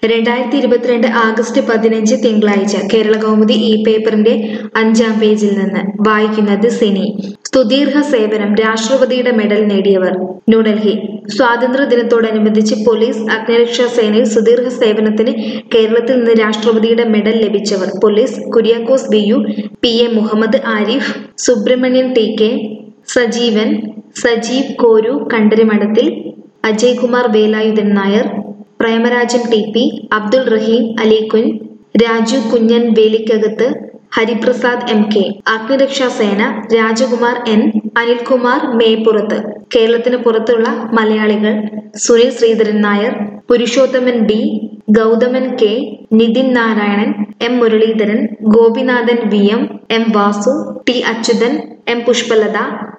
രണ്ടായിരത്തി ഇരുപത്തിരണ്ട് ആഗസ്റ്റ് പതിനഞ്ച് തിങ്കളാഴ്ച കേരള കൗമുദി ഈ പേപ്പറിന്റെ അഞ്ചാം പേജിൽ നിന്ന് വായിക്കുന്നത് സിനി സുദീർഘ സേവനം രാഷ്ട്രപതിയുടെ മെഡൽ നേടിയവർ ന്യൂഡൽഹി സ്വാതന്ത്ര്യ ദിനത്തോടനുബന്ധിച്ച് പോലീസ് അഗ്നിരക്ഷാ സേനയിൽ സുദീർഘ സേവനത്തിന് കേരളത്തിൽ നിന്ന് രാഷ്ട്രപതിയുടെ മെഡൽ ലഭിച്ചവർ police Kuriakose B U P A Muhammad Arif Subramanian T K Sajeevan Sajeev Koru Kandarimadathil Ajay Kumar Velayudhan Nair Premarajan T P Abdul Rahim Alikkun Raju Kunjan Velikkakathu Hariprasad M K അഗ്നിരക്ഷാ സേന രാജകുമാർ എൻ അനിൽകുമാർ മേപ്പുറത്ത് കേരളത്തിന് പുറത്തുള്ള മലയാളികൾ Sunil Sreedharan Nair Purushothaman D Gauthaman K Nithin Narayanan M Muraleedharan Gopinathan V M M Vasu T Achuthan M Pushpalatha